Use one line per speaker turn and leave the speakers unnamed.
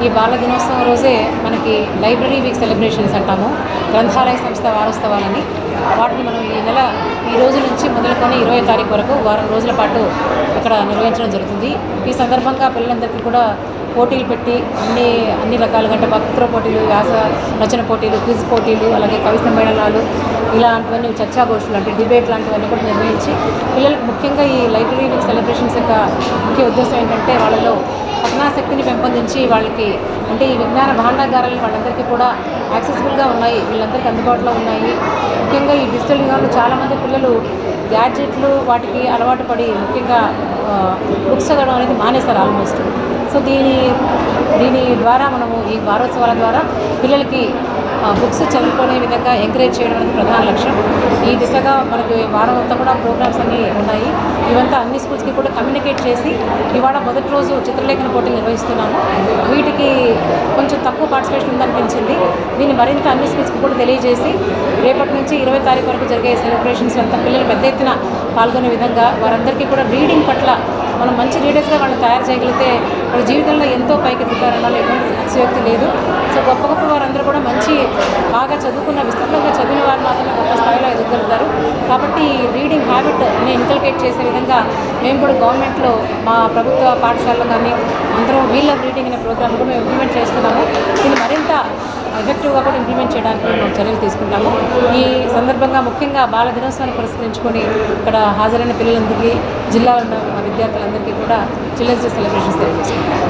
ఈ బాల దినోత్సవం రోజే మనకి లైబ్రరీ వీక్ సెలబ్రేషన్స్ అంటాము గ్రంథాలయ సంస్థ వారోత్సవాలని వాటిని మనం ఈ నెల ఈ రోజు నుంచి మొదలుకొని ఇరవై తారీఖు వరకు వారం రోజుల పాటు ఇక్కడ నిర్వహించడం జరుగుతుంది ఈ సందర్భంగా పిల్లలందరికీ కూడా పోటీలు పెట్టి అన్ని అన్ని రకాలుగా అంటే వక్తృ పోటీలు వ్యాస రచన పోటీలు క్విజ్ పోటీలు అలాగే కవి సమ్మేళనాలు ఇలాంటివన్నీ చర్చాగోష్ఠులు అంటే డిబేట్ లాంటివన్నీ కూడా నిర్వహించి పిల్లలకు ముఖ్యంగా ఈ లైబ్రరీ వీక్ సెలబ్రేషన్స్ యొక్క ముఖ్య ఉద్దేశం ఏంటంటే వాళ్ళలో పఠనాశక్తిని పెంపొందించి వాళ్ళకి అంటే ఈ విజ్ఞాన భాండాగారాలు వాళ్ళందరికీ కూడా యాక్సెసిబుల్గా ఉన్నాయి వీళ్ళందరికీ అందుబాటులో ఉన్నాయి ముఖ్యంగా ఈ డిజిటల్ యుగంలో చాలామంది పిల్లలు గ్యాడ్జెట్లు వాటికి అలవాటు పడి ముఖ్యంగా బుక్స్ చదవడం అనేది మానేశారు ఆల్మోస్ట్ సో దీని దీని ద్వారా మనము ఈ వారోత్సవాల ద్వారా పిల్లలకి బుక్స్ చదువుకునే విధంగా ఎంకరేజ్ చేయడం అనేది ప్రధాన లక్ష్యం ఈ దిశగా మనకి వారం అంతా కూడా ప్రోగ్రామ్స్ అన్నీ ఉన్నాయి ఇవంతా అన్ని స్కూల్స్కి కూడా కమ్యూనికేట్ చేసి ఇవాళ మొదటి రోజు చిత్రలేఖన పోటీలు నిర్వహిస్తున్నాము వీటికి కొంచెం తక్కువ పార్టిసిపేషన్ ఉందనిపించింది దీన్ని మరింత అన్ని స్కూల్స్కి కూడా తెలియజేసి రేపటి నుంచి ఇరవై తారీఖు వరకు జరిగే సెలబ్రేషన్స్ అంతా పిల్లలు పెద్ద ఎత్తున పాల్గొనే విధంగా వారందరికీ కూడా రీడింగ్ పట్ల మనం మంచి రీడర్స్గా వాళ్ళని తయారు చేయగలిగితే వాళ్ళ జీవితంలో ఎంతో పైకి ఎదుగుతారన్న ఎటువంటి అతిశయోక్తి లేదు సో గొప్ప గొప్ప వారందరూ కూడా మంచి బాగా చదువుకున్న విస్తృతంగా చదివిన వారు మాత్రమే గొప్ప స్థాయిలో ఎదగలుగుతారు కాబట్టి ఈ రీడింగ్ హ్యాబిట్ని ఇన్కల్కేట్ చేసే విధంగా మేము కూడా గవర్నమెంట్లో మా ప్రభుత్వ పాఠశాలలో కానీ అందరం వీల్ ఆఫ్ రీడింగ్ అనే ప్రోగ్రామ్ కూడా మేము ఇంప్లిమెంట్ చేస్తున్నాము దీన్ని మరింత ఎఫెక్టివ్గా కూడా ఇంప్లిమెంట్ చేయడానికి కూడా మేము చర్యలు తీసుకుంటాము ఈ సందర్భంగా ముఖ్యంగా బాల దినోత్సవాన్ని పురస్కరించుకొని ఇక్కడ హాజరైన పిల్లలందరికీ జిల్లా ఉన్న విద్యార్థులందరికీ కూడా చిల్డ్రన్స్ డే సెలబ్రేషన్స్ తెలియజేసుకుంటాం